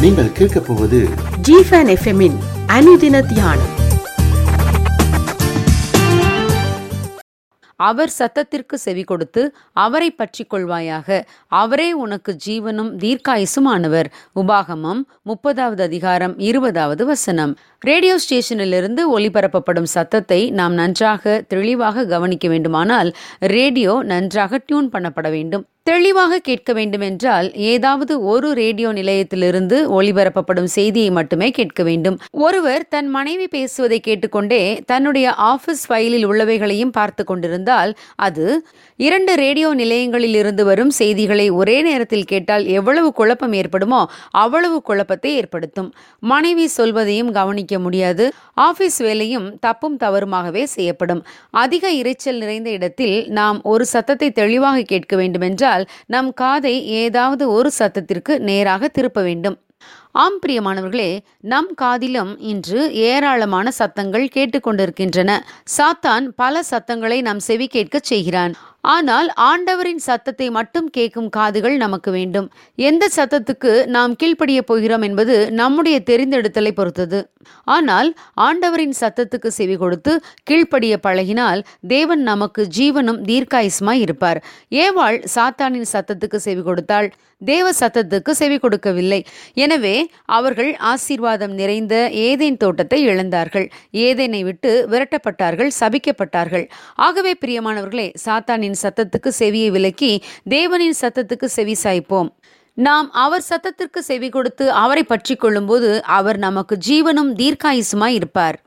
நீங்கள் கேட்கப் போவது ஜிஃபன் எஃப்எம்மின் அனுதின தியானம் அவர் சத்தத்திற்கு செவி கொடுத்து அவரை பற்றிக் கொள்வாயாக அவரே உனக்கு ஜீவனும் தீர்க்காயுசுமானவர் உபாகமம் முப்பதாவது அதிகாரம் இருபதாவது வசனம் ரேடியோ ஸ்டேஷனிலிருந்து ஒலிபரப்பப்படும் சத்தத்தை நாம் நன்றாக தெளிவாக கவனிக்க வேண்டுமானால் ரேடியோ நன்றாக டியூன் பண்ணப்பட வேண்டும் தெளிவாக கேட்க வேண்டுமென்றால் ஏதாவது ஒரு ரேடியோ நிலையத்திலிருந்து ஒளிபரப்பப்படும் செய்தியை மட்டுமே கேட்க வேண்டும் ஒருவர் தன் மனைவி பேசுவதை கேட்டுக்கொண்டே தன்னுடைய ஆபீஸ் ஃபைலில் உள்ளவைகளையும் பார்த்து கொண்டிருந்தால் அது இரண்டு ரேடியோ நிலையங்களில் இருந்து வரும் செய்திகளை ஒரே நேரத்தில் கேட்டால் எவ்வளவு குழப்பம் ஏற்படுமோ அவ்வளவு குழப்பத்தை ஏற்படுத்தும் மனைவி சொல்வதையும் கவனிக்க முடியாது ஆபீஸ் வேலையும் தப்பும் தவறுமாகவே செய்யப்படும் அதிக இரைச்சல் நிறைந்த இடத்தில் நாம் ஒரு சத்தத்தை தெளிவாக கேட்க வேண்டுமென்றால் நம் காதை ஏதாவது ஒரு சத்தத்திற்கு நேராக திருப்ப வேண்டும் ஆம் பிரியமானவர்களே நம் காதிலும் இன்று ஏராளமான சத்தங்கள் கேட்டுக்கொண்டிருக்கின்றன சாத்தான் பல சத்தங்களை நாம் செவி கேட்கச் செய்கிறான் ஆனால் ஆண்டவரின் சத்தத்தை மட்டும் கேட்கும் காதுகள் நமக்கு வேண்டும் எந்த சத்தத்துக்கு நாம் கீழ்ப்படிய போகிறோம் என்பது நம்முடைய தெரிந்தெடுத்தலை பொறுத்தது ஆனால் ஆண்டவரின் சத்தத்துக்கு செவி கொடுத்து கீழ்ப்படிய பழகினால் தேவன் நமக்கு ஜீவனும் தீர்க்காயுசுமாய் இருப்பார் ஏவாள் சாத்தானின் சத்தத்துக்கு செவி கொடுத்தாள் தேவ சத்தத்துக்கு செவி கொடுக்கவில்லை எனவே அவர்கள் ஆசீர்வாதம் நிறைந்த ஏதேன் தோட்டத்தை இழந்தார்கள் ஏதேனை விட்டு விரட்டப்பட்டார்கள் சபிக்கப்பட்டார்கள் ஆகவே பிரியமானவர்களே சாத்தானின் சத்தத்துக்கு செவியை விலக்கி தேவனின் சத்தத்துக்கு செவி சாய்ப்போம் நாம் அவர் சத்தத்திற்கு செவி கொடுத்து அவரை பற்றி கொள்ளும்போது அவர் நமக்கு ஜீவனும் தீர்க்காயுசுமாய் இருப்பார்